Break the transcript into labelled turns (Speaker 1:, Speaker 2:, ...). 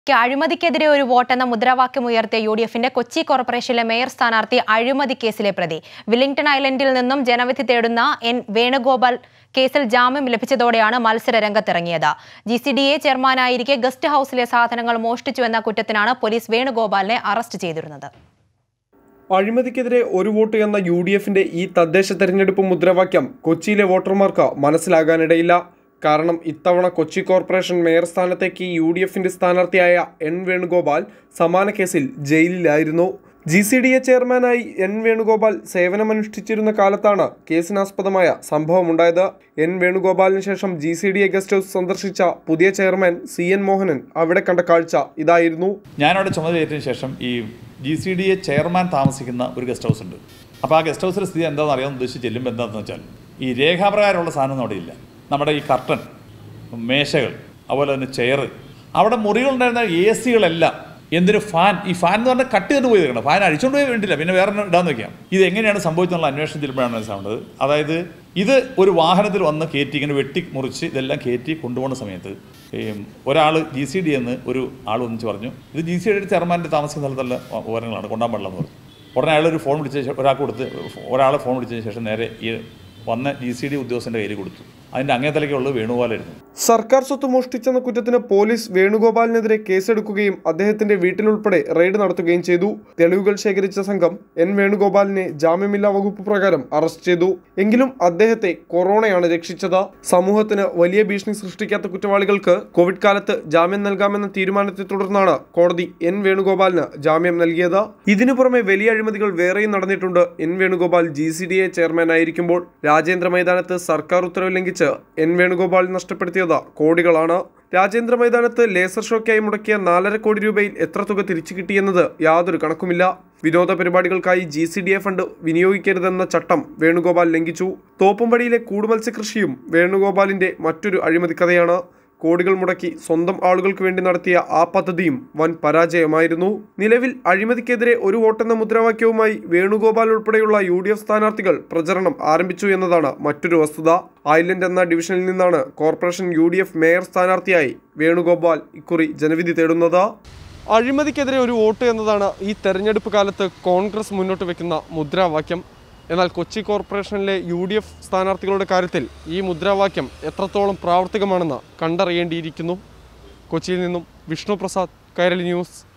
Speaker 1: ക്ക് അഴിമതിക്കെതിരെ ഒരു വോട്ട് എന്ന മുദ്രാവാക്യം ഉയർത്തിയ യു ഡി എഫിന്റെ കൊച്ചി കോർപ്പറേഷനിലെ മേയർ സ്ഥാനാർത്ഥി അഴിമതി കേസിലെ പ്രതി വില്ലിംഗ്ടൺ ഐലൻഡിൽ നിന്നും ജനവിധി തേടുന്ന എൻ വേണുഗോപാൽ കേസിൽ ജാമ്യം ലഭിച്ചതോടെയാണ് മത്സര രംഗത്തിറങ്ങിയത് ജി സി ഡി എ ചെയർമാനായിരിക്കെ ഗസ്റ്റ് ഹൌസിലെ സാധനങ്ങൾ മോഷ്ടിച്ചുവെന്ന കുറ്റത്തിനാണ് പോലീസ് വേണുഗോപാലിനെ അറസ്റ്റ് ചെയ്തിരുന്നത്
Speaker 2: അഴിമതിക്കെതിരെ ഒരു വോട്ട് എന്ന യു ഡി എഫിന്റെ ഈ തദ്ദേശ തെരഞ്ഞെടുപ്പ് മുദ്രാവാക്യം കൊച്ചിയിലെ വോട്ടർമാർക്ക് മനസ്സിലാകാനിടയില്ല കാരണം ഇത്തവണ കൊച്ചി കോർപ്പറേഷൻ മേയർ സ്ഥാനത്തേക്ക് യു ഡി എഫിന്റെ സ്ഥാനാർത്ഥിയായ എൻ വേണുഗോപാൽ സമാന കേസിൽ ജയിലിലായിരുന്നു ജി സി ഡി എ ചെയർമാനായി എൻ വേണുഗോപാൽ സേവനമനുഷ്ഠിച്ചിരുന്ന കാലത്താണ് കേസിനാസ്പദമായ സംഭവമുണ്ടായത് എൻ വേണുഗോപാലിന് ശേഷം G C D A guest house സന്ദർശിച്ച പുതിയ ചെയർമാൻ സി എൻ മോഹനൻ അവിടെ കണ്ട കാഴ്ച ഇതായിരുന്നു
Speaker 3: ഞാനവിടെ ചുമതലയേറ്റതിന് ശേഷം ഈ G C D A chairman താമസിക്കുന്ന ഒരു ഗസ്റ്റ് ഹൗസ് ഉണ്ട് അപ്പോൾ ആ ഗസ്റ്റ് ഹൗസിലെ സ്ഥിതി എന്താണെന്ന് അറിയാമെന്ന് ഉദ്ദേശിച്ച് ചെല്ലുമ്പോൾ എന്താണെന്ന് വെച്ചാൽ ഈ രേഖാപ്രകാരമുള്ള സാധനം അവിടെ ഇല്ല നമ്മുടെ ഈ കർട്ടൻ മേശകൾ അതുപോലെ തന്നെ ചെയർ അവിടെ മുറികളുണ്ടായിരുന്ന എ സികളെല്ലാം എന്തൊരു ഫാൻ ഈ ഫാൻ എന്ന് പറഞ്ഞാൽ കട്ട് ചെയ്ത് പോയി കിടക്കണം ഫാൻ അഴിച്ചുകൊണ്ട് പോയി വേണ്ടില്ല പിന്നെ വേറെ ഒരെണ്ണം ഇടാന്ന് വെക്കാം ഇത് എങ്ങനെയാണ് സംഭവിച്ചെന്നുള്ള അന്വേഷണം ചെല്ലുമ്പോഴാണ് മനസ്സിലാവുന്നത് അതായത് ഇത് ഒരു വാഹനത്തിൽ വന്ന് കയറ്റി ഇങ്ങനെ വെട്ടി മുറിച്ച് ഇതെല്ലാം കയറ്റി കൊണ്ടുപോകുന്ന സമയത്ത് ഒരാൾ ജി സി ഡി എന്ന് ഒരു ആൾ ഒന്നിച്ച് പറഞ്ഞു ഇത് ജി സി ഡി ചെയർമാൻ്റെ താമസിക്കുന്ന സ്ഥലത്തുള്ള വിവരങ്ങളാണ് കൊണ്ടാൻ പാടില്ലെന്ന് പറഞ്ഞു ഉടനെ അയാൾ ഒരു ഫോൺ വിളിച്ച ശേഷം ഒരാൾക്ക് കൊടുത്ത് ഒരാളെ ഫോൺ വിളിച്ചതിന് ശേഷം നേരെ ഈ വന്ന ജി സി ഡി ഉദ്യോഗസ്ഥൻ്റെ കയ്യിൽ കൊടുത്തു അതിൻ്റെ അങ്ങേതലയ്ക്കുള്ളത് വേണുഗോപാലായിരുന്നു
Speaker 2: സർക്കാർ സ്വത്ത് മോഷ്ടിച്ചെന്ന കുറ്റത്തിന് പോലീസ് വേണുഗോപാലിനെതിരെ കേസെടുക്കുകയും അദ്ദേഹത്തിന്റെ വീട്ടിലുൾപ്പെടെ റെയ്ഡ് നടത്തുകയും ചെയ്തു തെളിവുകൾ ശേഖരിച്ച സംഘം എൻ വേണുഗോപാലിനെ ജാമ്യമില്ലാ വകുപ്പ് പ്രകാരം അറസ്റ്റ് ചെയ്തു എങ്കിലും അദ്ദേഹത്തെ കൊറോണയാണ് രക്ഷിച്ചത് സമൂഹത്തിന് വലിയ ഭീഷണി സൃഷ്ടിക്കാത്ത കുറ്റവാളികൾക്ക് കോവിഡ് കാലത്ത് ജാമ്യം നൽകാമെന്ന തീരുമാനത്തെ തുടർന്നാണ് കോടതി എൻ വേണുഗോപാലിന് ജാമ്യം നൽകിയത് ഇതിനു പുറമെ വലിയ അഴിമതികൾ വേറെയും നടന്നിട്ടുണ്ട് N Venugopal G C D A ചെയർമാനായിരിക്കുമ്പോൾ രാജേന്ദ്ര മൈതാനത്ത് സർക്കാർ ഉത്തരവ് ലംഘിച്ച് എൻ വേണുഗോപാൽ നഷ്ടപ്പെടുത്തിയത് കോടികളാണ് രാജേന്ദ്ര മൈതാനത്ത് ലേസർ ഷോയ്ക്കായി മുടക്കിയ നാലര കോടി രൂപയിൽ എത്ര തുക തിരിച്ചു കിട്ടിയെന്നത് യാതൊരു കണക്കുമില്ല വിനോദ പരിപാടികൾക്കായി G C D A fund വിനിയോഗിക്കരുതെന്ന ചട്ടം വേണുഗോപാൽ ലംഘിച്ചു തോപ്പുംപടിയിലെ കൂടുമത്സ്യകൃഷിയും വേണുഗോപാലിന്റെ മറ്റൊരു അഴിമതി കഥയാണ് കോടികൾ മുടക്കി സ്വന്തം ആളുകൾക്ക് വേണ്ടി നടത്തിയ ആ പദ്ധതിയും വൻ പരാജയമായിരുന്നു നിലവിൽ അഴിമതിക്കെതിരെ ഒരു വോട്ടെന്ന മുദ്രാവാക്യവുമായി വേണുഗോപാൽ ഉൾപ്പെടെയുള്ള യു ഡി എഫ് സ്ഥാനാർത്ഥികൾ പ്രചരണം ആരംഭിച്ചു എന്നതാണ് മറ്റൊരു വസ്തുത ഐലൻഡ് എന്ന ഡിവിഷനിൽ നിന്നാണ് corporation U D F mayor സ്ഥാനാർത്ഥിയായി വേണുഗോപാൽ ഇക്കുറി ജനവിധി തേടുന്നത് അഴിമതിക്കെതിരെ ഒരു വോട്ട് എന്നതാണ് ഈ തെരഞ്ഞെടുപ്പ് കാലത്ത് കോൺഗ്രസ് മുന്നോട്ട് വെക്കുന്ന മുദ്രാവാക്യം എന്നാൽ കൊച്ചി കോർപ്പറേഷനിലെ യു ഡി എഫ് സ്ഥാനാർത്ഥികളുടെ കാര്യത്തിൽ ഈ മുദ്രാവാക്യം എത്രത്തോളം പ്രാവർത്തികമാണെന്ന് കണ്ടറിയേണ്ടിയിരിക്കുന്നു കൊച്ചിയിൽ നിന്നും വിഷ്ണു പ്രസാദ് കൈരളി ന്യൂസ്